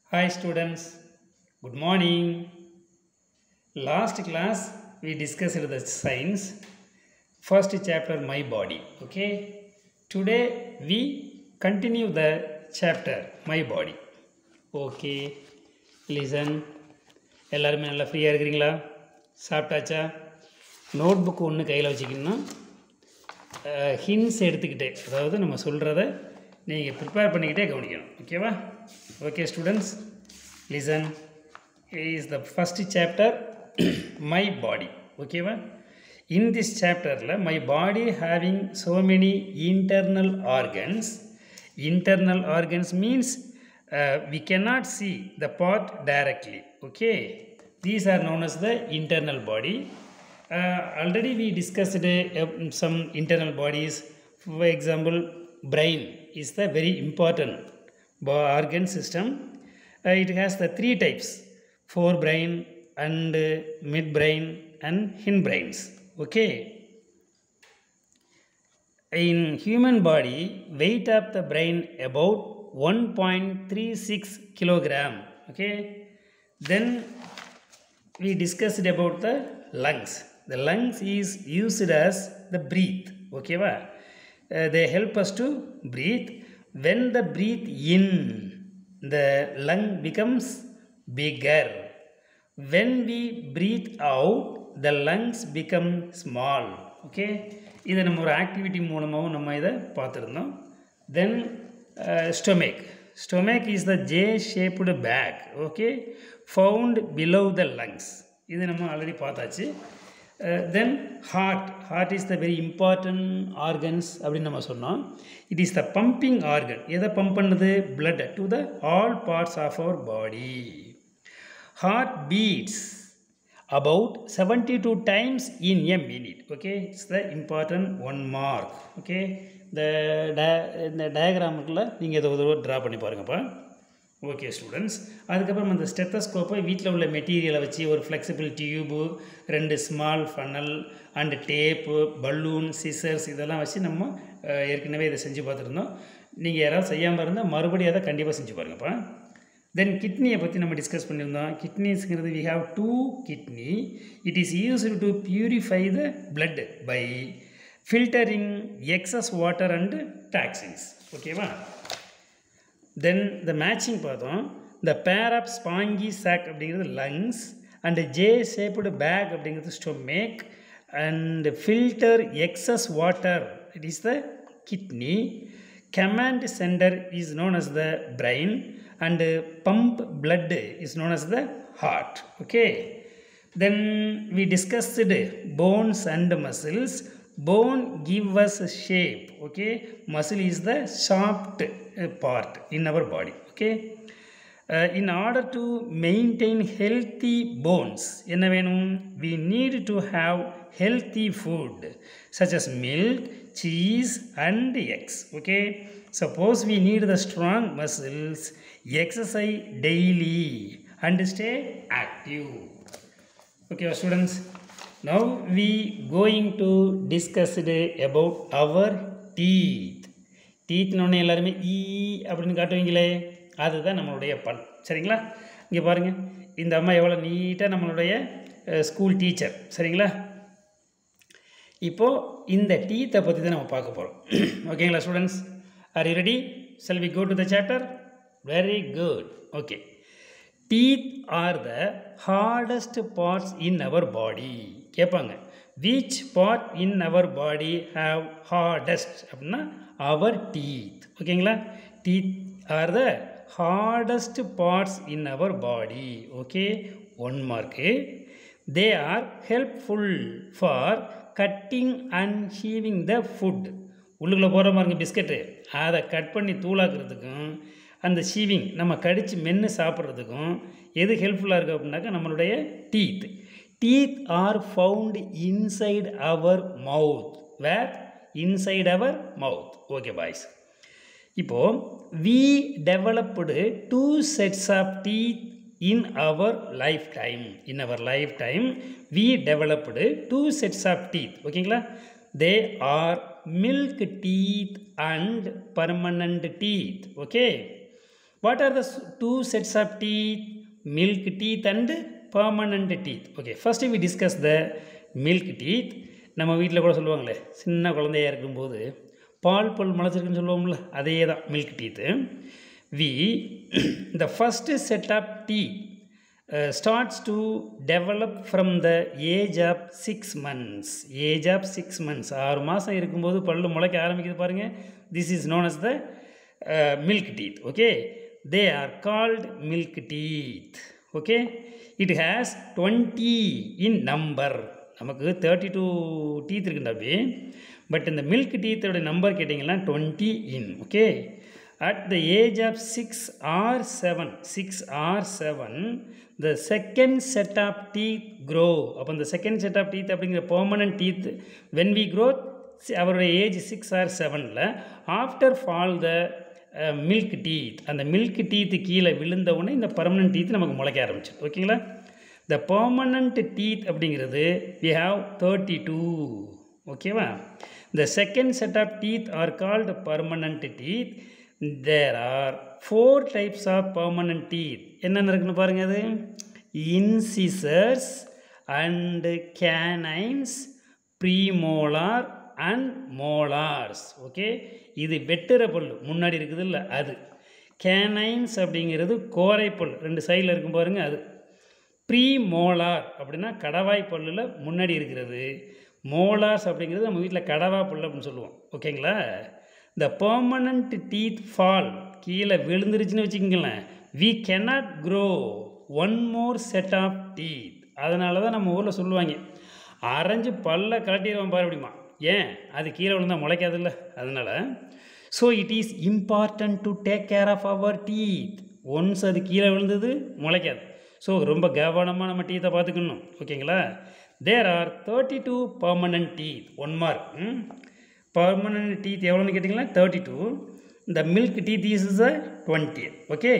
Hi students, good morning. Last class we discussed the science, first chapter my body. Okay, today we continue the chapter my body. Okay, listen. எல்லாருமே நல்லா ஃப்ரீயாக இருக்கிறீங்களா சாப்பிட்டாச்சா note book ஒன்று கையில் வச்சுக்கணும் hints எடுத்துக்கிட்டே அதாவது நம்ம சொல்கிறத நீங்கள் ப்ரிப்பேர் பண்ணிக்கிட்டே கவனிக்கணும் ஓகேவா okay students listen is the first chapter my body ஓகேவா இன் திஸ் சாப்டரில் my body having so many internal organs internal organs means uh, we cannot see the part directly okay these are known as the internal body uh, already we discussed uh, some internal bodies for example brain is the very important bo- organ system Uh, it has the three types forebrain and uh, midbrain and hindbrains okay in human body weight of the brain about 1.36 kilogram okay then we discussed about the lungs the lungs is used as the breathe okay va? Uh, they help us to breathe when the breathe in the lung becomes bigger when we breathe out the lungs become small okay இதை நம்ம ஒரு activity மூலமாகவும் நம்ம இதை பார்த்துருந்தோம் then stomach stomach is the J shaped bag okay found below the lungs இது நம்ம already பார்த்தாச்சு then heart heart is the very important organs அப்படின்னு நம்ம சொன்னோம் it is the pumping organ எதை பம்ப் பண்ணுது blood to the all parts of our body heart beats about 72 times in a minute okay it's the important one mark okay இந்த டய இந்த டயக்ராமுக்குள்ள நீங்கள் இதை ஒரு ட்ரா பண்ணி பாருங்கப்பா ஓகே ஸ்டூடெண்ட்ஸ் அதுக்கப்புறம் அந்த ஸ்டெத்தஸ்கோப்பை வீட்டில் உள்ள மெட்டீரியலை வச்சு ஒரு ஃப்ளெக்சிபிள் டியூபு ரெண்டு small funnel and tape balloon scissors இதெல்லாம் வச்சு நம்ம அஹ், ஏற்கனவே இதை செஞ்சு பார்த்துருந்தோம் நீங்கள் யாராவது செய்யாமல் இருந்தால் மறுபடியும் அதை கண்டிப்பாக செஞ்சு பாருங்கப்பா தென் கிட்னியை பற்றி நம்ம டிஸ்கஸ் பண்ணியிருந்தோம் கிட்னிஸ்ங்கிறது we have two kidney it is used to purify the blood by filtering excess water and toxins ஓகேவா தென் த மேட்சிங் பார்த்தோம் the pair of spongy sac அப்படிங்கிறது lungs and J shaped bag அப்படிங்கிறது stomach and filter excess water it is the kidney command center is known as the brain and pump blood is known as the heart okay then we discussed bones and muscles bone give us shape okay muscle is the soft uh, part in our body okay Uh, in order to maintain healthy bones என்ன வேணும் we need to have healthy food such as milk cheese and eggs okay suppose we need the strong muscles exercise daily and stay active okay students now we going to discuss today about our teeth டீத்னொன்னே எல்லாருமே ஈ அப்படின்னு காட்டுவீங்களே அதுதான் நம்மளுடைய பல் சரிங்களா இங்கே பாருங்கள் இந்த அம்மா எவ்வளோ நீட்டாக நம்மளுடைய ஸ்கூல் டீச்சர் சரிங்களா இப்போது இந்த டீத்தை பற்றி தான் நம்ம பார்க்க போகிறோம் ஓகேங்களா students are you ready shall we go to the chapter very good okay teeth are the hardest parts in our body கேட்பாங்க which part in our body have hardest அப்படின்னா அவர் டீத் ஓகேங்களா teeth are the hardest parts in our body okay one mark they are helpful for cutting and heaving the food உள்ளுக்குள்ளே போகிற பாருங்க biscuit அதை cut பண்ணி தூளாக்குறதுக்கும் அந்த ஷீவிங் நம்ம கடித்து மென்று சாப்பிட்றதுக்கும் எது ஹெல்ப்ஃபுல்லாக இருக்குது அப்படின்னாக்கா நம்மளுடைய teeth teeth are found inside our mouth where inside our mouth okay boys இப்போது we developed two sets of teeth in our lifetime in our lifetime we developed two sets of teeth ஓகேங்களா they are milk teeth and permanent teeth okay what are the two sets of teeth milk teeth and permanent teeth okay first we discuss the milk teeth நம்ம வீட்டில் கூட சொல்லுவாங்களே சின்ன குழந்தையா இருக்கும்போது பால் பல் முளைச்சிருக்குன்னு சொல்லுவோம்ல அதே தான் milk teeth we the first set of teeth starts to develop from the age of six months age of six months ஆறு மாதம் இருக்கும்போது பல்லு முளைக்க ஆரம்பிக்குது பாருங்கள் this is known as the milk teeth okay they are called milk teeth okay it has twenty in number நமக்கு thirty two teeth இருக்குண்டாப்பி but இந்த மில்க் டீத்தோட நம்பர் கேட்டிங்கன்னா twenty in okay at the age of six or seven six or seven the second set of teeth grow அப்போ இந்த second set of teeth அப்படிங்கிற permanent teeth when we grow அவருடைய age six or செவனில் after fall the milk teeth அந்த milk teeth கீழே விழுந்த உடனே இந்த பர்மனன்ட் டீத் நமக்கு முளைக்க ஆரம்பிச்சு ஓகேங்களா த பர்மனண்ட் டீத் அப்படிங்கிறது வி ஹாவ் தேர்ட்டி டூ ஓகேவா the second set of teeth are called permanent teeth there are four types of permanent teeth என்னென்ன இருக்குன்னு பாருங்கள் அது incisors and canines premolar and molars okay இது வெட்டுற பல் முன்னாடி இருக்குது இல்லை அது கேனைன்ஸ் அப்படிங்கிறது கோரைப்பல் ரெண்டு சைடில் இருக்கும் பாருங்கள் அது ப்ரீ மோலார் அப்படின்னா கடவாய் பல்லில் முன்னாடி இருக்கிறது மோலார்ஸ் அப்படிங்கிறது நம்ம வீட்டில் கடவா பல் அப்படின்னு சொல்லுவோம் ஓகேங்களா இந்த பர்மனண்ட் டீத் ஃபால் கீழே விழுந்துருச்சுன்னு வச்சுக்கோங்களேன் we cannot grow one more set of teeth அதனால தான் நம்ம ஊரில் சொல்லுவாங்க அரைஞ்சு பல்ல கலட்டிடுவோம் பாரு அப்படிமா ஏன் அது கீழே விழுந்தால் முளைக்காதுல்ல அதனால் so it is important to take care of our teeth once அது கீழே விழுந்தது முளைக்காது ஸோ ரொம்ப கவனமாக நம்ம டீத்தை பார்த்துக்கணும் ஓகேங்களா there are thirty two permanent teeth one mark permanent teeth எவ்வளோன்னு கேட்டிங்கன்னா தேர்ட்டி டூ இந்த milk teeth is is uh twenty okay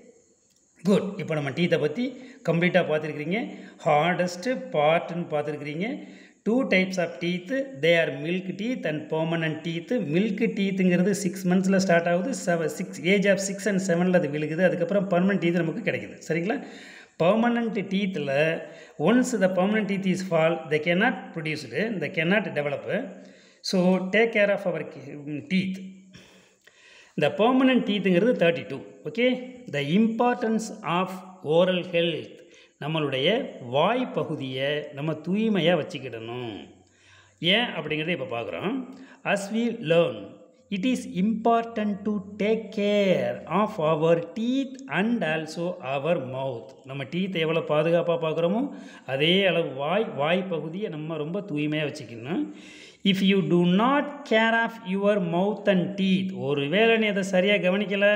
good இப்போ நம்ம டீத்தை பற்றி கம்ப்ளீட்டாக பார்த்துருக்கிறீங்க ஹார்டஸ்ட்டு பார்ட்டுன்னு பார்த்துருக்கிறீங்க two types of teeth they are milk teeth and permanent teeth milk டீத்துங்கிறது சிக்ஸ் மந்த்ஸில் ஸ்டார்ட் ஆகுது செவ six age of six and செவனில் அது விழுகுது அதுக்கப்புறம் பர்மனன்ட் டீத் நமக்கு கிடைக்குது சரிங்களா permanent டீத்தில் once the permanent teeth is fall the cannot produced the cannot develop so take care of our teeth இந்த பெர்மனன்ட் டீத்துங்கிறது thirty two okay the importance of oral health நம்மளுடைய வாய் பகுதியை நம்ம தூய்மையாக வச்சுக்கிடணும் ஏன் அப்படிங்கிறத இப்போ பார்க்குறோம் as we learn it is important to take care of our teeth and also our mouth நம்ம டீத்தை எவ்வளோ பாதுகாப்பாக பார்க்குறோமோ அதே அளவு வாய் வாய் பகுதியை நம்ம ரொம்ப தூய்மையாக வச்சுக்கணும் if you do not care of your mouth and teeth ஒரு வேளை நீ அதை சரியாக கவனிக்கலை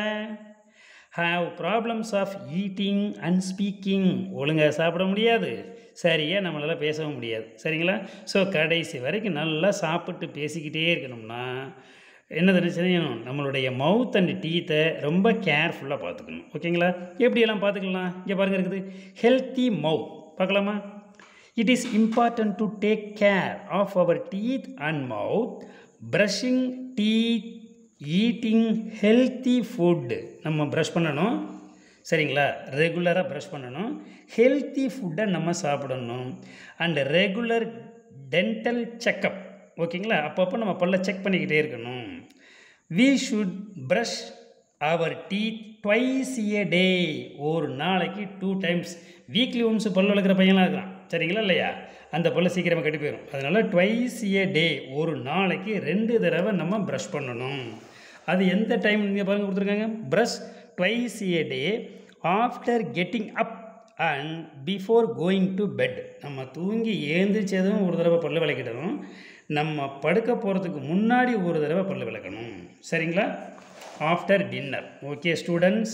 have problems of eating and speaking ஒழுங்காக சாப்பிட முடியாது சரியாக நம்மளால் பேசவும் முடியாது சரிங்களா ஸோ கடைசி வரைக்கும் நல்லா சாப்பிட்டு பேசிக்கிட்டே இருக்கணும்னா என்ன செய்யணும் நம்மளுடைய மவுத் அண்ட் டீத்தை ரொம்ப கேர்ஃபுல்லாக பார்த்துக்கணும் ஓகேங்களா எப்படியெல்லாம் பார்த்துக்கலாம் இங்கே பாருங்க இருக்குது ஹெல்த்தி மவுத் பார்க்கலாமா it is important to take care of our teeth and mouth brushing teeth eating healthy food நம்ம ப்ரஷ் பண்ணணும் சரிங்களா ரெகுலராக ப்ரஷ் பண்ணணும் ஹெல்த்தி ஃபுட்டை நம்ம சாப்பிடணும் அண்ட் ரெகுலர் டென்டல் செக்கப் ஓகேங்களா அப்பப்போ நம்ம பல்ல செக் பண்ணிக்கிட்டே இருக்கணும் we should brush our teeth twice a day ஒரு நாளைக்கு டூ டைம்ஸ் வீக்லி ஒன்ஸ் பல் வளர்க்குற பையன்லாம் இருக்கிறான் சரிங்களா இல்லையா அந்த பல்லு சீக்கிரமாக கட்டி போயிடும் அதனால் ட்வைஸ் ஏ டே ஒரு நாளைக்கு ரெண்டு தடவை நம்ம ப்ரஷ் பண்ணணும் அது எந்த டைம் நீங்கள் பாருங்க கொடுத்துருக்காங்க brush twice a day after getting up and before going to bed நம்ம தூங்கி ஏந்திரிச்சதும் ஒரு தடவை பல்லு விளக்கிடணும் நம்ம படுக்க போகிறதுக்கு முன்னாடி ஒரு தடவை பல்லு விளக்கணும் சரிங்களா ஆஃப்டர் டின்னர் ஓகே ஸ்டூடெண்ட்ஸ்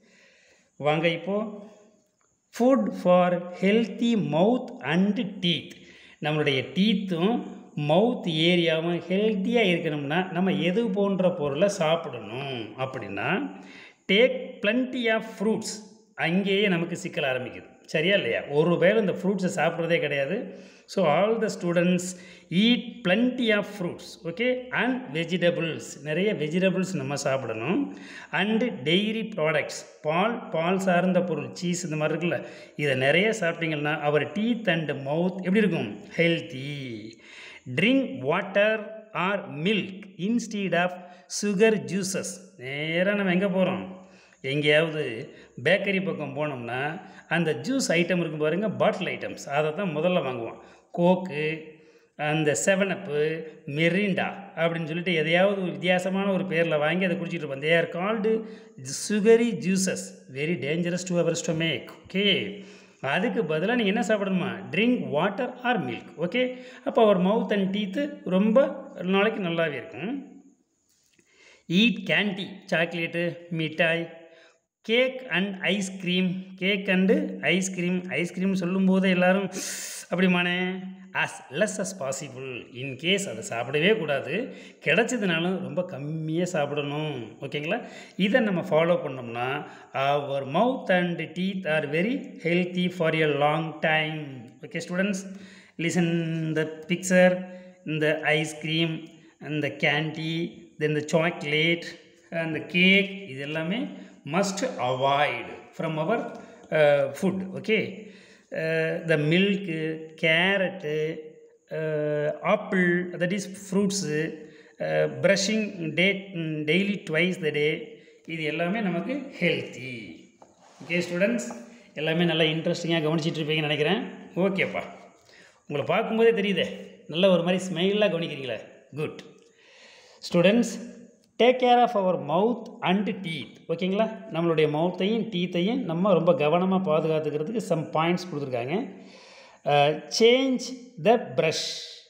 வாங்க இப்போது food for healthy mouth and teeth நம்மளுடைய டீத்தும் மவுத் ஏரியாவும் ஹெல்த்தியாக இருக்கணும்னா நம்ம எது போன்ற பொருளை சாப்பிடணும் அப்படின்னா டேக் plenty ஆஃப் ஃப்ரூட்ஸ் அங்கேயே நமக்கு சிக்கல் ஆரம்பிக்குது சரியா இல்லையா ஒரு வேளை இந்த ஃப்ரூட்ஸை சாப்பிட்றதே கிடையாது so all the students eat plenty of fruits okay and vegetables நிறைய வெஜிடபிள்ஸ் நம்ம சாப்பிடணும் அண்டு டெய்ரி ப்ராடக்ட்ஸ் பால் பால் சார்ந்த பொருள் சீஸ் இந்த மாதிரி இருக்குல்ல இதை நிறைய சாப்பிட்டீங்கன்னா அவர் டீத் அண்ட் மவுத் எப்படி இருக்கும் healthy drink water or milk instead of sugar juices நேராக நம்ம எங்கே போகிறோம் எங்கேயாவது பேக்கரி பக்கம் போனோம்னா அந்த ஜூஸ் ஐட்டம் இருக்கும் பாருங்க பாட்டில் ஐட்டம்ஸ் அதை தான் முதல்ல வாங்குவோம் கோக்கு அந்த செவனப்பு மெரிண்டா அப்படின்னு சொல்லிட்டு எதையாவது ஒரு வித்தியாசமான ஒரு பேரில் வாங்கி அதை குடிச்சிட்டு இருப்போம் they are called sugary juices very dangerous to our stomach okay அதுக்கு பதிலாக நீங்கள் என்ன சாப்பிடணுமா drink water or milk okay அப்போ அவர் மவுத் அண்ட் டீத்து ரொம்ப நாளைக்கு நல்லாவே இருக்கும் ஈட் கேண்டி சாக்லேட்டு மிட்டாய் cake and ice cream cake and ice cream ice cream சொல்லும்போது எல்லாரும் அப்படிமானே as less as possible in case அதை சாப்பிடவே கூடாது கிடைச்சதுனாலும் ரொம்ப கம்மியாக சாப்பிடணும் ஓகேங்களா இதை நம்ம ஃபாலோ பண்ணோம்னா our mouth and teeth are very healthy for a long time okay students listen the picture இந்த ஐஸ்கிரீம் அந்த கேண்டி தென் த சாக்லேட் அந்த கேக் இது எல்லாமே must avoid from our food okay the milk carrot apple that is fruits brushing day daily twice the day இது எல்லாமே நமக்கு healthy okay students எல்லாமே நல்லா இன்ட்ரெஸ்டிங்காக கவனிச்சிட்டு இருப்பீங்கன்னு நினைக்கிறேன் ஓகேப்பா உங்களை பார்க்கும்போதே தெரியுதே நல்ல ஒரு மாதிரி ஸ்மைலாக கவனிக்கிறீங்களே good students take care of our mouth and teeth ஓகேங்களா நம்மளுடைய மவுத்தையும் டீத்தையும் நம்ம ரொம்ப கவனமாக பாதுகாத்துக்கிறதுக்கு சம் பாயிண்ட்ஸ் கொடுத்துருக்காங்க change the brush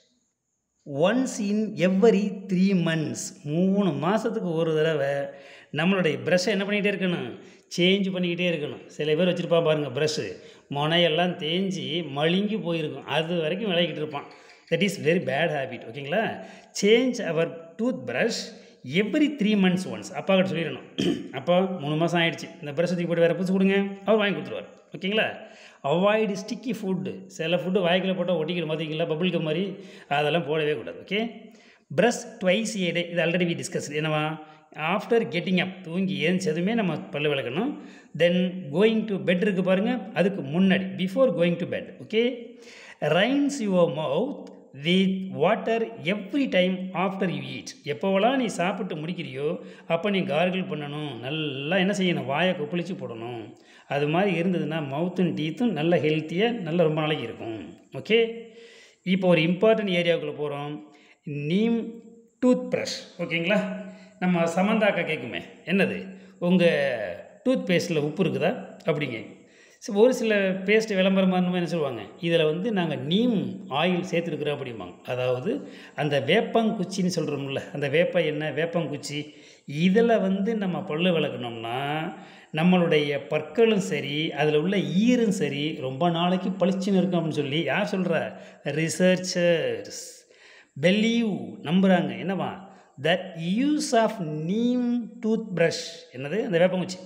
once in every three months மூணு மாதத்துக்கு ஒரு தடவை நம்மளுடைய ப்ரஷ்ஷை என்ன பண்ணிக்கிட்டே இருக்கணும் சேஞ்ச் பண்ணிக்கிட்டே இருக்கணும் சில பேர் வச்சுருப்பான் பாருங்கள் ப்ரஷ்ஷு முனையெல்லாம் தேஞ்சு மழுங்கி போயிருக்கும் அது வரைக்கும் விளையாக்கிட்டு இருப்பான் that is very bad habit ஓகேங்களா change our tooth brush every three months once அப்பா கிட்ட சொல்லிடணும் அப்பா மூணு மாதம் ஆயிடுச்சு இந்த ப்ரஷ் தூக்கி போட்டு வேறு புதுசு கொடுங்க அவர் வாங்கி கொடுத்துருவார் ஓகேங்களா அவாய்டு ஸ்டிக்கி ஃபுட்டு சில ஃபுட்டு வாய்க்கில் போட்டால் ஒட்டிக்கிற மாதிரிங்களா பபுள் கம் மாதிரி அதெல்லாம் போடவே கூடாது okay brush twice a day இது ஆல்ரெடி வி டிஸ்கஸ் என்னவா ஆஃப்டர் கெட்டிங் அப் தூங்கி ஏஞ்சதுமே நம்ம பல்லு விளக்கணும் தென் கோயிங் டு பெட் இருக்கு பாருங்கள் அதுக்கு முன்னாடி before going to bed okay rinse your mouth with water every time after you eat எப்போவெல்லாம் நீ சாப்பிட்டு முடிக்கிறியோ அப்போ நீ கார்கிள் பண்ணணும் நல்லா என்ன செய்யணும் வாயை கொப்பளிச்சு போடணும் அது மாதிரி இருந்ததுன்னா மவுத்தும் டீத்தும் நல்ல ஹெல்த்தியாக நல்ல ரொம்ப நாளைக்கு இருக்கும் ஓகே இப்போ ஒரு இம்பார்ட்டன்ட் ஏரியாவுக்குள்ளே போகிறோம் நீம் டூத் ப்ரஷ் ஓகேங்களா நம்ம சமந்தாக்கா கேட்குமே என்னது உங்கள் டூத் பேஸ்ட்டில் உப்பு இருக்குதா அப்படிங்க ஸோ ஒரு சில பேஸ்ட் விளம்பரம் பண்ணும்போது என்ன சொல்லுவாங்க இதில் வந்து நாங்கள் நீம் ஆயில் சேர்த்துருக்குறோம் அப்படிம்பாங்க அதாவது அந்த வேப்பங்குச்சின்னு சொல்கிறோம்ல அந்த வேப்ப எண்ணெய் வேப்பங்குச்சி இதில் வந்து நம்ம பல்லு விளக்கணும்னா நம்மளுடைய பற்களும் சரி அதில் உள்ள ஈரும் சரி ரொம்ப நாளைக்கு பளிச்சுன்னு இருக்கும் அப்படின்னு சொல்லி யார் சொல்கிறா ரிசர்ச்சர்ஸ் பெலீவ் நம்புகிறாங்க என்னவா that use of neem tooth brush என்னது அந்த வேப்பங்குச்சி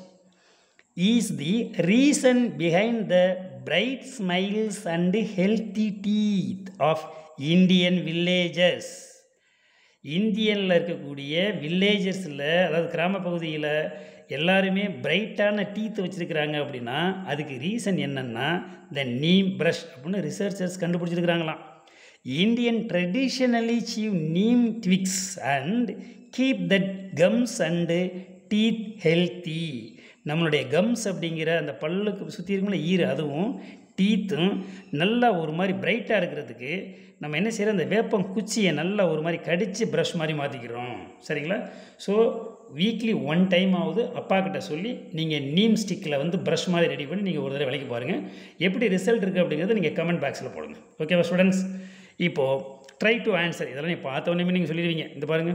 is the reason behind the bright smiles and healthy teeth of Indian villages இந்தியனில் இருக்கக்கூடிய வில்லேஜஸில் அதாவது கிராம பகுதியில் எல்லாருமே பிரைட்டான டீத் வச்சுருக்கிறாங்க அப்படின்னா அதுக்கு ரீசன் என்னென்னா த நீம் ப்ரஷ் அப்படின்னு ரிசர்ச்சர்ஸ் கண்டுபிடிச்சிருக்கிறாங்களாம் Indian traditionally chew neem twigs and keep that gums and teeth healthy நம்மளுடைய கம்ஸ் அப்படிங்கிற அந்த பல்லுக்கு சுற்றி இருக்கும்ல ஈர அதுவும் டீத்தும் நல்லா ஒரு மாதிரி பிரைட்டாக இருக்கிறதுக்கு நம்ம என்ன செய்கிறோம் அந்த வேப்பம் குச்சியை நல்லா ஒரு மாதிரி கடித்து ப்ரஷ் மாதிரி மாற்றிக்கிறோம் சரிங்களா ஸோ வீக்லி ஒன் டைம் ஆகுது அப்பா கிட்ட சொல்லி நீங்கள் நீம் ஸ்டிக்கில் வந்து ப்ரஷ் மாதிரி ரெடி பண்ணி நீங்கள் ஒரு தடவை விலைக்கு பாருங்கள் எப்படி ரிசல்ட் இருக்குது அப்படிங்கிறத நீங்கள் கமெண்ட் பாக்ஸில் போடுங்க ஓகேவா ஸ்டூடெண்ட்ஸ் இப்போது ட்ரை டு ஆன்சர் இதெல்லாம் நீ பார்த்த உடனே நீங்கள் சொல்லிடுவீங்க இந்த பாருங்கள்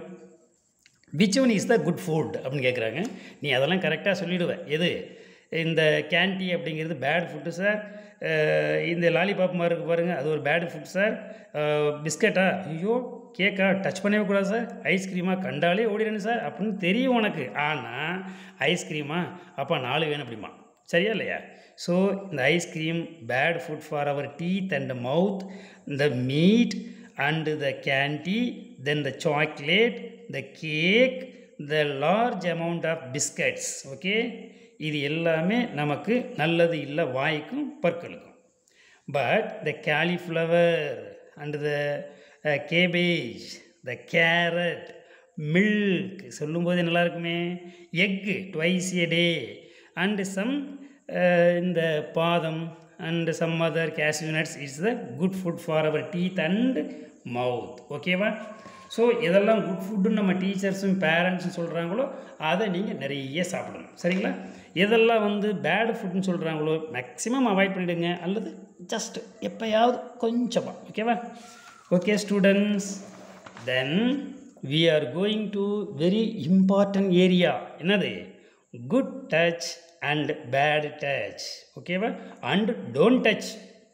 which one is the good food அப்படின்னு கேட்குறாங்க நீ அதெல்லாம் கரெக்டாக சொல்லிவிடுவேன் எது இந்த கேண்டி அப்படிங்கிறது பேட் ஃபுட்டு சார் இந்த லாலிபாப் மாதிரி இருக்கு பாருங்கள் அது ஒரு பேட் ஃபுட் சார் பிஸ்கட்டா ஐயோ கேக்கா டச் பண்ணவே கூடாது சார் ஐஸ்கிரீமா கண்டாலே ஓடிடணும் சார் அப்படின்னு தெரியும் உனக்கு ஆனால் ஐஸ்கிரீமா அப்பா நாலு வேணும் அப்படிமா சரியா இல்லையா ஸோ இந்த ice cream bad food for our teeth and mouth the meat and the candy then the chocolate the cake the large amount of biscuits okay இது எல்லாமே நமக்கு நல்லது இல்லை வாய்க்கும் பற்களுக்கும் but the cauliflower and the uh, cabbage the carrot milk சொல்லும்போது நல்லா இருக்குமே egg twice a day and some இந்த பாதம் and some other cashew nuts it's the good food for our teeth and mouth ஓகேவா ஸோ எதெல்லாம் good ஃபுட்டுன்னு நம்ம டீச்சர்ஸும் பேரண்ட்ஸும் சொல்கிறாங்களோ அதை நீங்கள் நிறைய சாப்பிடணும் சரிங்களா எதெல்லாம் வந்து பேட் ஃபுட்னு சொல்கிறாங்களோ மேக்ஸிமம் அவாய்ட் பண்ணிவிடுங்க அல்லது ஜஸ்ட் எப்போயாவது கொஞ்சமாக ஓகேவா okay students then we are going to very important area என்னது good touch and bad touch ஓகேவா அண்ட் டோன்ட் டச்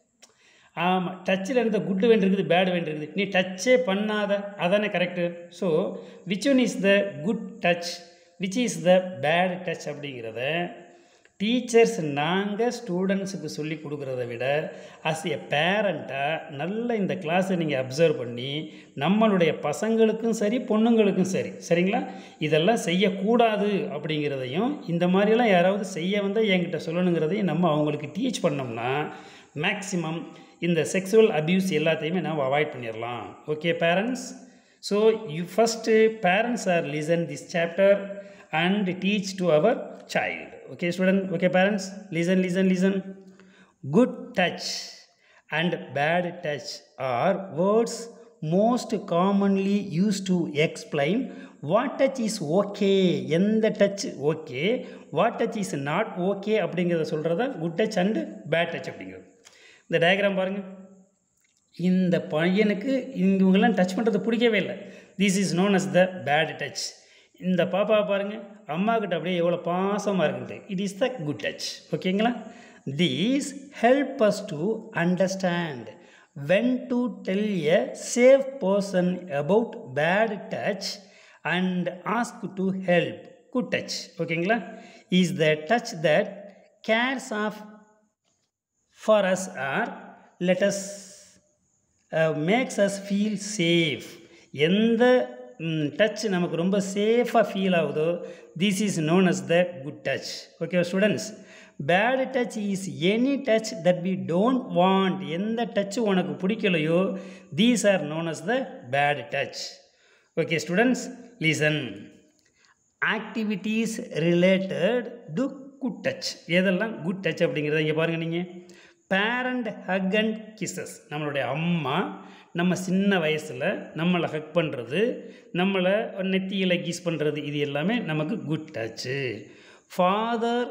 ஆமாம் டச்சில் இருந்த குட் வேண்ட் இருக்குது பேட் வேண்ட் இருக்குது நீ டச்சே பண்ணாத அதானே correct so which one is the good touch which is the bad touch அப்படிங்கிறத டீச்சர்ஸ் நாங்கள் ஸ்டூடெண்ட்ஸுக்கு சொல்லி கொடுக்குறத விட அஸ் எ பேரண்ட்டாக நல்ல இந்த கிளாஸை நீங்கள் அப்சர்வ் பண்ணி நம்மளுடைய பசங்களுக்கும் சரி பொண்ணுங்களுக்கும் சரி சரிங்களா இதெல்லாம் செய்யக்கூடாது அப்படிங்கிறதையும் இந்த மாதிரியெல்லாம் யாராவது செய்ய வந்தால் என்கிட்ட சொல்லணுங்கிறதையும் நம்ம அவங்களுக்கு டீச் பண்ணோம்னா மேக்ஸிமம் இந்த செக்ஸுவல் அப்யூஸ் எல்லாத்தையுமே நம்ம அவாய்ட் பண்ணிடலாம் okay parents so you first parents are listen this chapter and teach to our child okay student okay parents listen listen listen good touch and bad touch are words most commonly used to explain what touch is okay எந்த touch okay what touch is not okay அப்படிங்கிறத சொல்கிறத good touch and bad touch அப்படிங்கிறது இந்த diagram பாருங்கள் இந்த பையனுக்கு இவங்கெல்லாம் touch பண்ணுறது பிடிக்கவே இல்லை this is known as the bad touch இந்த பாப்பா பாருங்கள் அம்மா கிட்ட அப்படியே எவ்வளோ பாசமாக இருக்குது it is the good touch ஓகேங்களா these help us to understand when to tell a safe person about bad touch and ask to help good touch ஓகேங்களா is the touch that cares of for us or let us makes us feel safe எந்த touch நமக்கு ரொம்ப சேஃபாக feel ஆகுதோ this is known as the good touch okay students bad touch is any touch that we don't want எந்த touch உனக்கு பிடிக்கலையோ these are known as the bad touch okay students lesson activities related to good touch எதெல்லாம் good touch அப்படிங்கிறத இங்கே பாருங்கள் நீங்கள் parent Haq and kisses நம்மளுடைய அம்மா நம்ம சின்ன வயசில் நம்மளை ஹக் பண்ணுறது நம்மளை நெத்தியில் கிஸ் பண்ணுறது இது எல்லாமே நமக்கு good touch father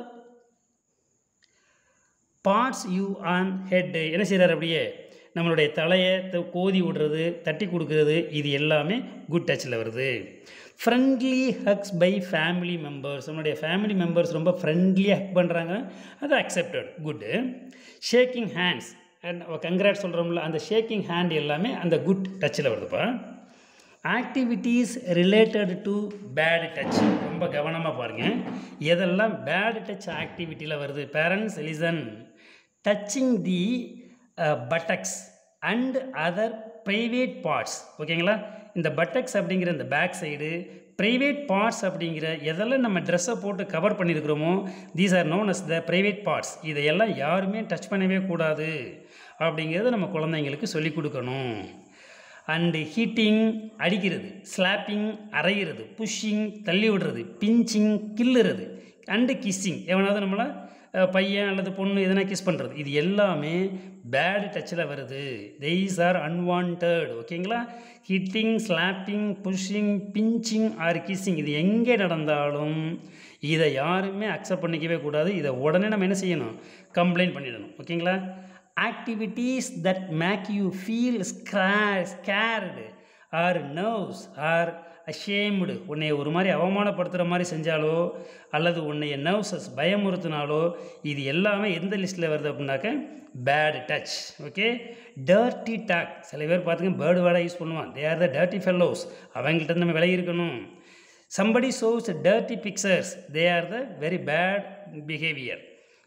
pats you on head என்ன செய்கிறார் அப்படியே நம்மளுடைய தலையை த- கோதி விடுறது தட்டி கொடுக்கறது இது எல்லாமே குட் டச்சில் வருது friendly hugs by family members நம்மளுடைய ஃபேமிலி மெம்பர்ஸ் ரொம்ப ஃப்ரெண்ட்லியாக ஹக் பண்ணுறாங்க அது accepted good shaking hands and congrats சொல்கிறோம்ல அந்த ஷேக்கிங் ஹேண்ட் எல்லாமே அந்த குட் டச்சில் வருதுப்பா activities related to bad touch ரொம்ப கவனமாக பாருங்கள் எதெல்லாம் பேட் டச் ஆக்டிவிட்டியில் வருது parents listen touching the buttocks and other private parts ஓகேங்களா இந்த பட்டக்ஸ் அப்படிங்கிற இந்த பேக் சைடு ப்ரைவேட் பார்ட்ஸ் அப்படிங்கிற எதெல்லாம் நம்ம ட்ரெஸ்ஸை போட்டு கவர் பண்ணியிருக்கிறோமோ these are known as the private parts இதையெல்லாம் யாருமே டச் பண்ணவே கூடாது அப்படிங்கிறத நம்ம குழந்தைங்களுக்கு சொல்லிக் கொடுக்கணும் அண்டு ஹீட்டிங் அடிக்கிறது ஸ்லாப்பிங் அரைகிறது புஷ்ஷிங் தள்ளி விடுறது பிஞ்சிங் கில்லுறது அண்டு கிஸ்ஸிங் எவனாவது நம்மளை அஹ், பையன் அல்லது பொண்ணு எதனா கிஸ் பண்ணுறது இது எல்லாமே பேட் டச்சில் வருது தெய்ஸ் ஆர் அன்வான்ட் ஓகேங்களா hitting slapping pushing pinching or kissing இது எங்கே நடந்தாலும் இதை யாருமே அக்செப்ட் பண்ணிக்கவே கூடாது இதை உடனே நம்ம என்ன செய்யணும் கம்ப்ளைண்ட் பண்ணிடணும் ஓகேங்களா activities that make you feel ஸ்க்ரா scared or nervous or ashamed உன்னை ஒரு மாதிரி அவமானப்படுத்துகிற மாதிரி செஞ்சாலோ அல்லது உன்னைய நர்வ்ஸஸ் பயமுறுத்தினாலோ இது எல்லாமே எந்த லிஸ்ட்டில் வருது அப்படின்னாக்க bad touch okay dirty talk சில பேர் பார்த்துங்க பேர்டு வேர்டாக யூஸ் பண்ணுவான் they are the dirty fellows அவங்கள்ட்ட இருந்து நம்ம விலகி இருக்கணும் somebody shows dirty pictures they are the very bad behaviour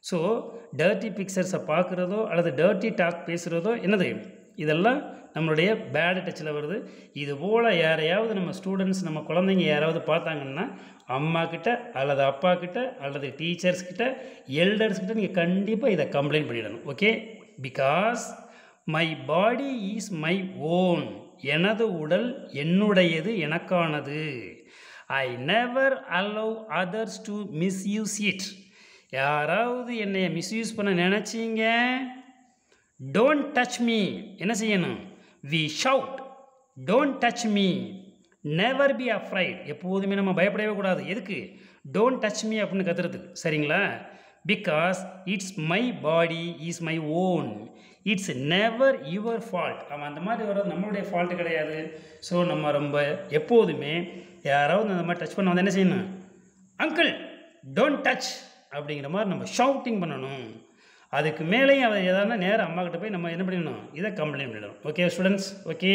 so dirty பிக்சர்ஸை பார்க்குறதோ அல்லது டர்ட்டி டாக் பேசுகிறதோ என்னது இதெல்லாம் நம்மளுடைய பேட் டச்சில் வருது இது போல் யாரையாவது நம்ம ஸ்டூடெண்ட்ஸ் நம்ம குழந்தைங்க யாராவது பார்த்தாங்கன்னா அம்மா கிட்ட அல்லது அப்பா கிட்ட அல்லது டீச்சர்ஸ் கிட்ட எல்டர்ஸ் கிட்ட நீங்கள் கண்டிப்பாக இதை கம்ப்ளைண்ட் பண்ணிடணும் okay because my body is my own எனது உடல் என்னுடையது எனக்கானது I never allow others to misuse it யாராவது என்னை மிஸ்யூஸ் பண்ண நினச்சிங்க டோன்ட் டச் மீ என்ன செய்யணும் we shout don't touch me never be afraid எப்போதுமே நம்ம பயப்படவே கூடாது எதுக்கு டோன்ட் டச் மீ அப்படின்னு கத்துறதுக்கு சரிங்களா because it's my body is my own it's never your fault அவன் அந்த மாதிரி வர்றது நம்மளுடைய ஃபால்ட்டு கிடையாது ஸோ நம்ம ரொம்ப எப்போதுமே யாராவது அந்த மாதிரி டச் பண்ண வந்து என்ன செய்யணும் அங்கிள் டோன்ட் டச் அப்படிங்கிற மாதிரி நம்ம ஷவுட்டிங் பண்ணணும் அதுக்கு மேலேயும் அவர் எதாவது நேராக அம்மா கிட்ட போய் நம்ம என்ன பண்ணிடணும் இதை கம்ப்ளைண்ட் பண்ணிடணும் ஓகே ஸ்டூடெண்ட்ஸ் ஓகே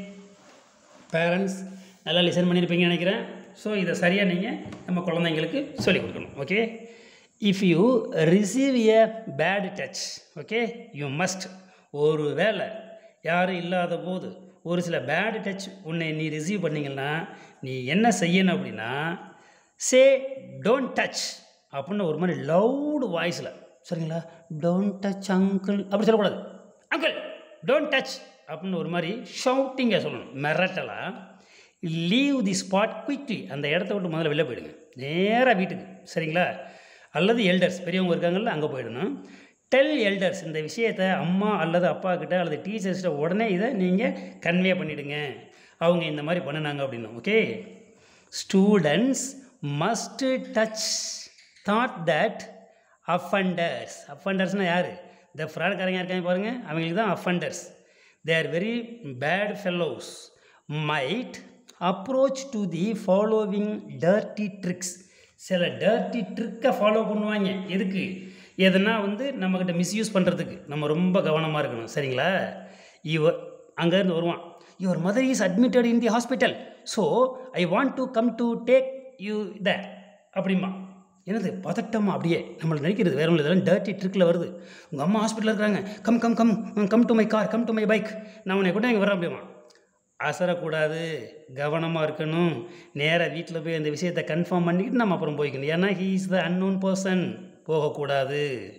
பேரண்ட்ஸ் நல்லா லிசன் பண்ணியிருப்பீங்கன்னு நினைக்கிறேன் ஸோ இதை சரியாக நீங்கள் நம்ம குழந்தைங்களுக்கு சொல்லிக் கொடுக்கணும் okay if you receive a bad touch okay you must ஒரு வேளை யாரும் இல்லாத போது ஒரு சில பேட் டச் உன்னை நீ ரிசீவ் பண்ணீங்கன்னா நீ என்ன செய்யணும் அப்படின்னா சே டோன்ட் டச் அப்படின்னு ஒரு மாதிரி லவுடு வாய்ஸில் சரிங்களா டோன்ட் டச் அங்கிள் அப்படி சொல்லக்கூடாது அங்கிள் டோன்ட் டச் அப்படின்னு ஒரு மாதிரி ஷவுட்டிங்காக சொல்லணும் மிரட்டலாக லீவ் தி ஸ்பாட் குயிக்லி அந்த இடத்த விட்டு முதல்ல வெளில போயிடுங்க நேராக வீட்டுக்கு சரிங்களா அல்லது எல்டர்ஸ் பெரியவங்க இருக்காங்கல்ல அங்கே போயிடணும் டெல் எல்டர்ஸ் இந்த விஷயத்தை அம்மா அல்லது அப்பா கிட்ட அல்லது டீச்சர்ஸ்கிட்ட உடனே இதை நீங்கள் கன்வே பண்ணிவிடுங்க அவங்க இந்த மாதிரி பண்ணினாங்க அப்படின்னு okay students must touch thought that offenders அஃபண்டர்ஸ்னால் யார் இந்த ஃப்ராட்காரங்க இருக்காங்க பாருங்கள் அவங்களுக்கு தான் offenders they are very bad fellows might approach to the following dirty tricks சில டர்ட்டி ட்ரிக்கை ஃபாலோ பண்ணுவாங்க எதுக்கு எதுனா வந்து நம்மக்கிட்ட மிஸ்யூஸ் பண்ணுறதுக்கு நம்ம ரொம்ப கவனமாக இருக்கணும் சரிங்களா இவர் அங்கேருந்து வருவான் your mother is admitted in the hospital so I want to come to take you the அப்படிமா என்னது பதட்டமா அப்படியே நம்மளுக்கு நினைக்கிறது வேற ஒன்றும் இதெல்லாம் டர்ட்டி ட்ரிக்கில் வருது உங்கள் அம்மா ஹாஸ்பிட்டலில் இருக்கிறாங்க come come come come to my car come to my bike நான் உன்னை கூட இங்கே வரேன் அப்படிமா அசரக்கூடாது கவனமாக இருக்கணும் நேராக வீட்டில் போய் அந்த விஷயத்தை கன்ஃபார்ம் பண்ணிக்கிட்டு நம்ம அப்புறம் போய்க்கணும் ஏன்னா he is the unknown person போகக்கூடாது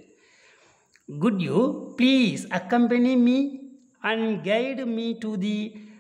could you please accompany me and guide me to the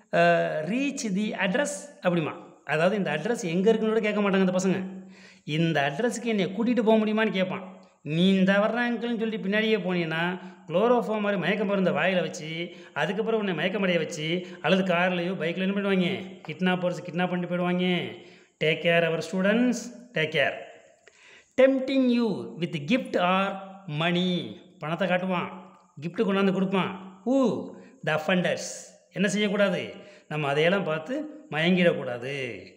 reach the address அப்படிமா அதாவது இந்த அட்ரஸ் எங்கே இருக்குன்னு கூட கேட்க மாட்டாங்க அந்த பசங்க இந்த அட்ரஸுக்கு என்னை கூட்டிகிட்டு போக முடியுமான்னு கேட்பான் நீ இந்த வர்றாங்கன்னு சொல்லி பின்னாடியே போனீங்கன்னா குளோரோஃபோ மாதிரி மயக்க மருந்த வாயில் வச்சு அதுக்கப்புறம் உன்னை மயக்கமடைய வச்சு அல்லது கார்லையோ பைக்கில் என்ன பண்ணுவாங்க கிட்னாப்பர்ஸ் கிட்னாப் பண்ணிட்டு போயிடுவாங்க take care our students take care tempting you with gift or money பணத்தை காட்டுவான் gift கொண்டாந்து கொடுப்பான் ஊ த அஃபண்டர்ஸ் என்ன செய்யக்கூடாது நம்ம அதையெல்லாம் பார்த்து மயங்கிடக்கூடாது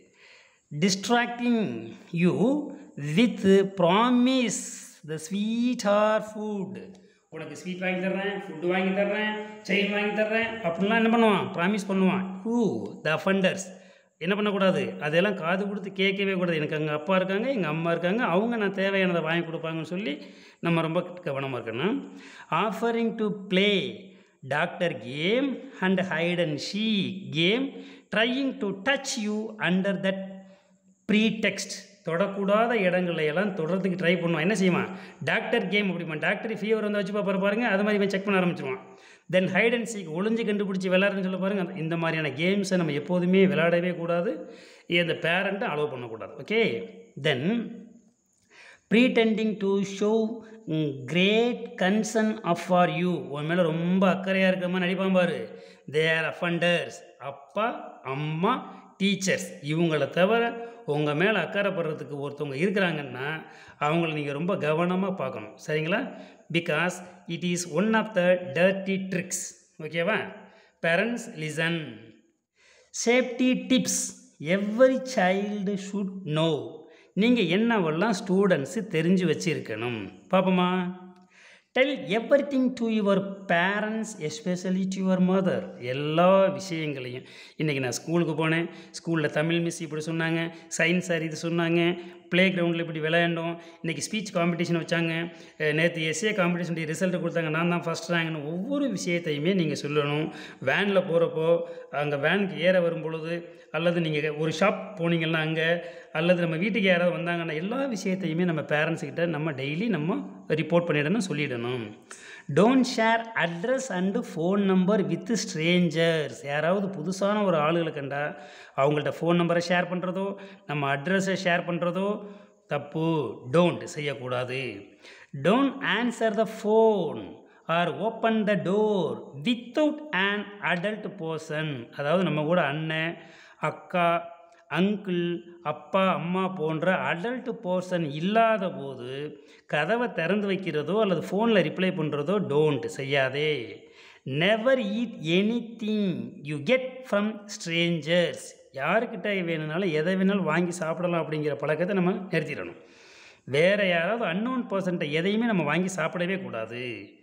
distracting you with promise the sweet or food உனக்கு ஸ்வீட் வாங்கி தர்றேன் ஃபுட் வாங்கி தர்றேன் செயின் வாங்கி தர்றேன் அப்படிலாம் என்ன பண்ணுவான் ப்ராமிஸ் பண்ணுவான் ஹூ த அஃபண்டர்ஸ் என்ன பண்ணக்கூடாது அதெல்லாம் காது கொடுத்து கேட்கவே கூடாது எனக்கு எங்கள் அப்பா இருக்காங்க எங்கள் அம்மா இருக்காங்க அவங்க நான் தேவையானதை வாங்கி கொடுப்பாங்கன்னு சொல்லி நம்ம ரொம்ப கவனமாக இருக்கணும் offering to play doctor game and hide and seek game trying to touch you under that pretext தொடக்கூடாத இடங்களை எல்லாம் தொடர்றதுக்கு ட்ரை பண்ணுவான் என்ன செய்வான் டாக்டர் கேம் அப்படிமா டாக்டர் ஃபீவர் வந்து வச்சு பார்ப்பாரு பாருங்க அது மாதிரி இவன் செக் பண்ண ஆரம்பிச்சிருவான் தென் ஹைட் அண்ட் சீக் ஒளிஞ்சு கண்டுபிடிச்சி விளையாடுறேன்னு சொல்ல பாருங்க அந்த- இந்த மாதிரியான கேம்ஸை நம்ம எப்போதுமே விளையாடவே கூடாது இந்த பேரண்ட்டை அலோவ் பண்ணக்கூடாது okay then pretending to show great concern of for you உன் மேலே ரொம்ப அக்கறையாக இருக்கிற மாதிரி நடிப்பான் பாரு தே ஆர் அஃபண்டர்ஸ் அப்பா அம்மா டீச்சர்ஸ் இவங்கள தவிர உங்கள் மேலே அக்கறைப்படுறதுக்கு ஒருத்தவங்க இருக்கிறாங்கன்னா அவங்கள நீங்கள் ரொம்ப கவனமாக பார்க்கணும் சரிங்களா because it is one of the dirty tricks ஓகேவா parents listen safety tips every child should know நீங்கள் என்னவெல்லாம் ஸ்டூடெண்ட்ஸு தெரிஞ்சு வச்சுருக்கணும் பார்ப்போமா tell everything to your parents especially to your mother எல்லா விஷயங்களையும் இன்றைக்கி நான் ஸ்கூலுக்கு போனேன் ஸ்கூலில் தமிழ் மிஸ் இப்படி சொன்னாங்க சயின்ஸ் சார் இது சொன்னாங்க ப்ளே கிரவுண்டில் இப்படி விளையாண்டோம் இன்றைக்கி ஸ்பீச் காம்படிஷன் வச்சாங்க நேற்று எஸ்ஏ காம்படிஷன் ரிசல்ட் கொடுத்தாங்க நான் தான் ஃபஸ்ட் ரேங்க்னு ஒவ்வொரு விஷயத்தையுமே நீங்கள் சொல்லணும் வேனில் போகிறப்போ அங்கே வேனுக்கு ஏற வரும் பொழுது அல்லது நீங்கள் ஒரு ஷாப் போனீங்கன்னா அங்கே அல்லது நம்ம வீட்டுக்கு யாராவது வந்தாங்கன்னா எல்லா விஷயத்தையுமே நம்ம parents கிட்ட நம்ம டெய்லி நம்ம ரிப்போர்ட் பண்ணிடணும் சொல்லிடணும் don't share address and phone number with strangers யாராவது புதுசான ஒரு ஆளுகளை கண்டா அவங்கள்ட்ட ஃபோன் நம்பரை ஷேர் பண்ணுறதோ நம்ம அட்ரஸை ஷேர் பண்ணுறதோ தப்பு டோன்ட் செய்யக்கூடாது don't answer the phone or open the door without an adult person அதாவது நம்ம கூட அண்ணன் அக்கா அங்கிள் அப்பா அம்மா போன்ற அடல்ட் பர்சன் இல்லாத போது கதவை திறந்து வைக்கிறதோ அல்லது ஃபோனில் ரிப்ளை பண்ணுறதோ டோன்ட் செய்யாதே never eat anything you get from strangers யாருக்கிட்ட வேணும்னாலும் எதை வேணாலும் வாங்கி சாப்பிடலாம் அப்படிங்கிற பழக்கத்தை நம்ம நிறுத்திடணும் வேறு யாராவது அன்னோன் பர்சன்ட்ட எதையுமே நம்ம வாங்கி சாப்பிடவே கூடாது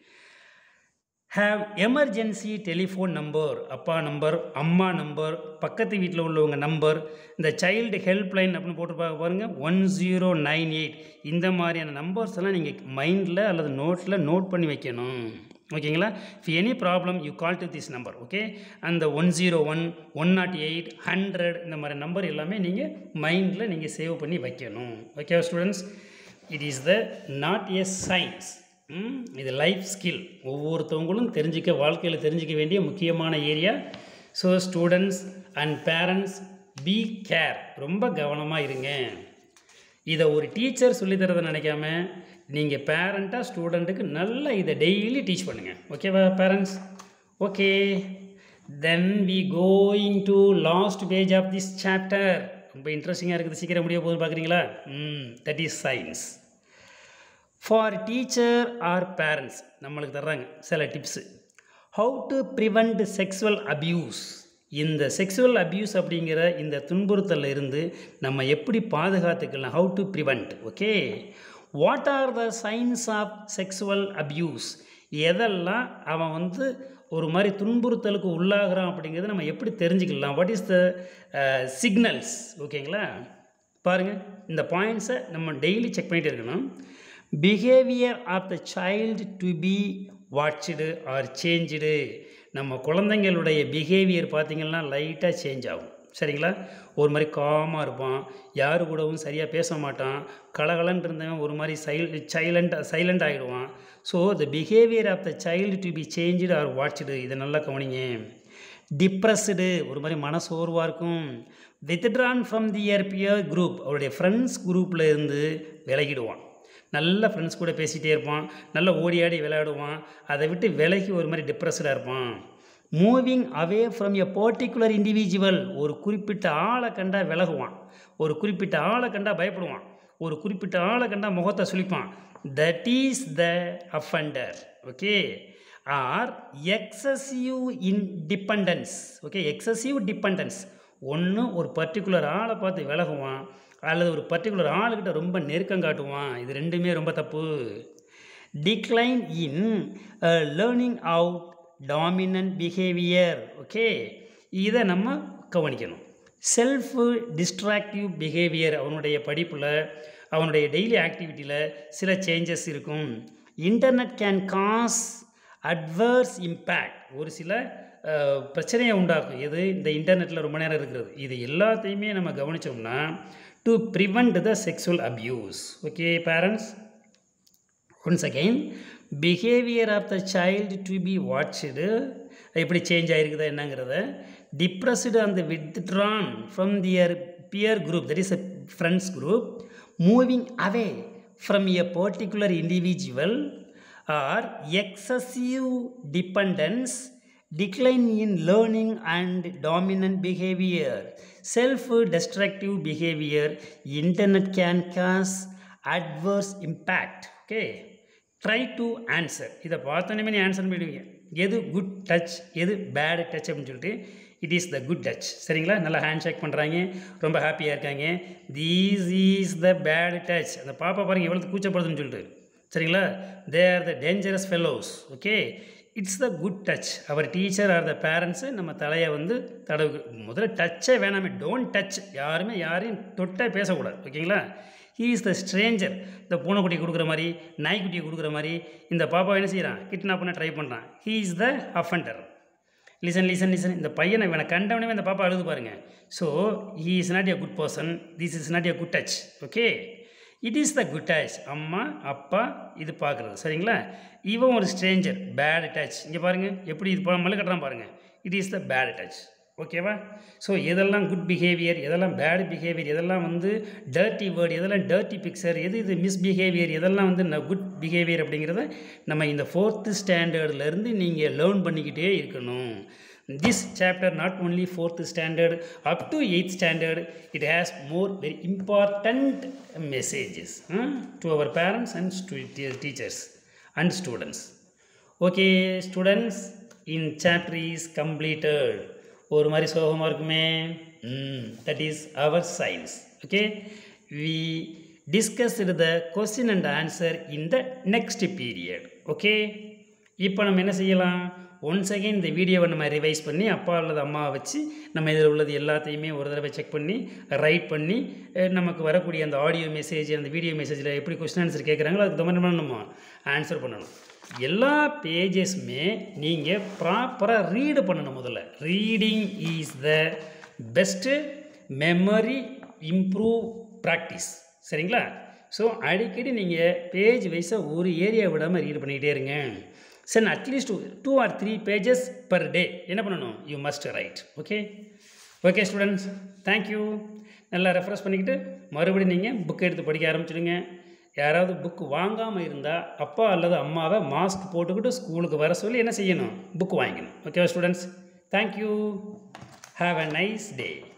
ஹேவ் எமர்ஜென்சி டெலிஃபோன் நம்பர் அப்பா நம்பர் அம்மா நம்பர் பக்கத்து வீட்டில் உள்ளவங்க நம்பர் இந்த சைல்டு ஹெல்ப்லைன் அப்படின்னு போட்டு பார்க்க பாருங்கள் ஒன் ஜீரோ நைன் எயிட் இந்த மாதிரியான நம்பர்ஸ் எல்லாம் நீங்கள் மைண்டில் அல்லது நோட்டில் நோட் பண்ணி வைக்கணும் ஓகேங்களா if any problem you call to this number okay அந்த one zero one one not eight hundred இந்த மாதிரி நம்பர் எல்லாமே நீங்கள் மைண்டில் நீங்கள் சேவ் பண்ணி வைக்கணும் okay students it is the not a science இது லைஃப் ஸ்கில் ஒவ்வொருத்தவங்களும் தெரிஞ்சிக்க வாழ்க்கையில் தெரிஞ்சிக்க வேண்டிய முக்கியமான area so students and parents be care ரொம்ப கவனமாக இருங்க இதை ஒரு டீச்சர் சொல்லித்தரதை நினைக்காம நீங்கள் பேரண்ட்டாக ஸ்டூடெண்ட்டுக்கு நல்லா இதை டெய்லி டீச் பண்ணுங்கள் ஓகேவா parents okay then we going to last page of this chapter ரொம்ப இன்ட்ரெஸ்டிங்காக இருக்குது சீக்கிரம் முடிய போகுது பார்க்குறீங்களா hmm that is science for teacher or parents நம்மளுக்கு தர்றாங்க சில tips how to prevent sexual abuse இந்த செக்ஸுவல் அப்யூஸ் அப்படிங்கிற இந்த துன்புறுத்தல்ல இருந்து நம்ம எப்படி பாதுகாத்துக்கலாம் how to prevent okay what are the signs of sexual abuse எதெல்லாம் அவன் வந்து ஒரு மாதிரி துன்புறுத்தலுக்கு உள்ளாகிறான் அப்படிங்கிறத நம்ம எப்படி தெரிஞ்சுக்கலாம் வாட் இஸ் த சிக்னல்ஸ் ஓகேங்களா பாருங்கள் இந்த பாயிண்ட்ஸை நம்ம டெய்லி செக் பண்ணிகிட்டு இருக்கணும் behaviour of the child to be watched or changed நம்ம குழந்தைங்களுடைய பிஹேவியர் பார்த்திங்கன்னா லைட்டாக சேஞ்ச் ஆகும் சரிங்களா ஒரு மாதிரி காமாக இருப்பான் யாரு கூடவும் சரியாக பேச மாட்டான் கலகலன்னு இருந்தவன் ஒரு மாதிரி சைல் சைலண்ட் சைலண்ட் ஆகிடுவான் so the behaviour of the child to be change or watched இதை நல்லா கவனிங்க டிப்ரெஸ்டு ஒரு மாதிரி மனசோர்வாக இருக்கும் withdrawn from their peer group அவருடைய ஃப்ரெண்ட்ஸ் குரூப்பில் இருந்து விலகிடுவான் நல்ல ஃப்ரெண்ட்ஸ் கூட பேசிகிட்டே இருப்பான் நல்லா ஓடி ஆடி விளையாடுவான் அதை விட்டு விலகி ஒரு மாதிரி டிப்ரெஸ்டாக இருப்பான் moving away from a particular individual ஒரு குறிப்பிட்ட ஆளை கண்டா விலகுவான் ஒரு குறிப்பிட்ட ஆளை கண்டா பயப்படுவான் ஒரு குறிப்பிட்ட ஆளை கண்டா முகத்தை சுளிப்பான் that is the offender okay or excessive independence okay excessive dependence ஒன்று ஒரு பர்டிகுலர் ஆளை பார்த்து விலகுவான் அல்லது ஒரு பர்டிகுலர் ஆளுக்கிட்ட ரொம்ப நெருக்கம் காட்டுவான் இது ரெண்டுமே ரொம்ப தப்பு decline in learning out dominant behaviour okay இதை நம்ம கவனிக்கணும் செல்ஃப் டிஸ்ட்ராக்டிவ் பிஹேவியர் அவனுடைய படிப்பில் அவனுடைய டெய்லி ஆக்டிவிட்டியில் சில சேஞ்சஸ் இருக்கும் internet can cause adverse impact ஒரு சில அஹ், பிரச்சனையை உண்டாக்கும் எது இந்த இன்டர்நெட்டில் ரொம்ப நேரம் இருக்கிறது இது எல்லாத்தையுமே நம்ம கவனித்தோம்னா to prevent the sexual abuse okay parents once again behaviour of the child to be watched எப்படி சேஞ்ச் ஆகிருக்குதா என்னங்கிறத டிப்ரெஸ்டு அந்த withdrawn from their peer group that is a friends group moving away from a particular individual or excessive dependence decline in learning and dominant behavior self destructive behavior internet can cause adverse impact okay try to answer இதை பார்த்தோன்னே நீ answer பண்ணிடுவீங்க எது good touch எது bad touch அப்படின்னு சொல்லிட்டு it is the good touch சரிங்களா நல்லா ஹேண்ட் ஷேக் பண்ணுறாங்க ரொம்ப ஹாப்பியாக இருக்காங்க these is the bad touch அந்த பாப்பா பாருங்க எவ்வளோ கூச்சப்படுதுன்னு சொல்லிட்டு சரிங்களா they are the dangerous fellows okay it's the good touch our teacher or the parents நம்ம தலையை வந்து தடவு முதல்ல டச்சே வேணாமே டோன்ட் டச் யாருமே யாரையும் தொட்டே பேசக்கூடாது ஓகேங்களா ஹீ இஸ் த ஸ்ட்ரேஞ்சர் இந்த பூனைக்குட்டி கொடுக்குற மாதிரி நாய்க்குட்டியை கொடுக்குற மாதிரி இந்த பாப்பா என்ன செய்கிறான் கிட்னாப் பண்ண ட்ரை பண்ணுறான் he is the offender listen listen listen இந்த பையனை இவனை கண்டவனே இந்த பாப்பா அழுது பாருங்க so he is not a good person this is not a good touch okay it is the good touch அம்மா அப்பா இது பார்க்குறது சரிங்களா இவன் ஒரு ஸ்ட்ரேஞ்சர் பேட் டச் இங்கே பாருங்கள் எப்படி இது பா- மல்லு கட்டுறான் பாருங்கள் it is the bad touch ஓகேவா ஸோ எதெல்லாம் குட் பிஹேவியர் எதெல்லாம் பேட் பிஹேவியர் எதெல்லாம் வந்து டர்ட்டி வேர்டு எதெல்லாம் டர்ட்டி பிக்சர் எது இது மிஸ்பிஹேவியர் எதெல்லாம் வந்து குட் பிஹேவியர் அப்படிங்கிறத நம்ம இந்த ஃபோர்த்து ஸ்டாண்டர்ட்லேருந்து நீங்கள் லேர்ன் பண்ணிக்கிட்டே இருக்கணும் this chapter not only fourth standard up to eighth standard it has more very important messages huh, to our parents and stu- te- teachers and students okay students in chapter is completed ஒரு மாதிரி சோகமாக இருக்குமே that is our science okay we discussed the question and answer in the next period okay இப்போ நம்ம என்ன செய்யலாம் once again இந்த வீடியோவை நம்ம ரிவைஸ் பண்ணி அப்பா அல்லது அம்மாவை வச்சு நம்ம இதில் உள்ளது எல்லாத்தையுமே ஒரு தடவை செக் பண்ணி ரைட் பண்ணி அஹ், நமக்கு வரக்கூடிய அந்த ஆடியோ மெசேஜ் அந்த வீடியோ மெசேஜில் எப்படி கொஸ்டின் ஆன்சர் கேட்குறாங்களோ அதுக்கு தகுந்த மாதிரி நம்ம ஆன்சர் பண்ணணும் எல்லா பேஜஸ்மே நீங்கள் ப்ராப்பராக ரீடு பண்ணணும் முதல்ல reading is the best memory improve practice சரிங்களா ஸோ அடிக்கடி நீங்கள் பேஜ் வைஸாக ஒரு ஏரியா விடாமல் ரீட் பண்ணிக்கிட்டே இருங்க சரி at least two or three pages per day என்ன பண்ணணும் you must write okay okay students thank you நல்லா ரெஃப்ரெஷ் பண்ணிக்கிட்டு மறுபடியும் நீங்கள் புக் எடுத்து படிக்க ஆரம்பிச்சிடுங்க யாராவது புக் வாங்காமல் இருந்தால் அப்பா அல்லது அம்மாவை மாஸ்க் போட்டுக்கிட்டு ஸ்கூலுக்கு வர சொல்லி என்ன செய்யணும் புக் வாங்கிக்கணும் ஓகேவா students thank you have a nice day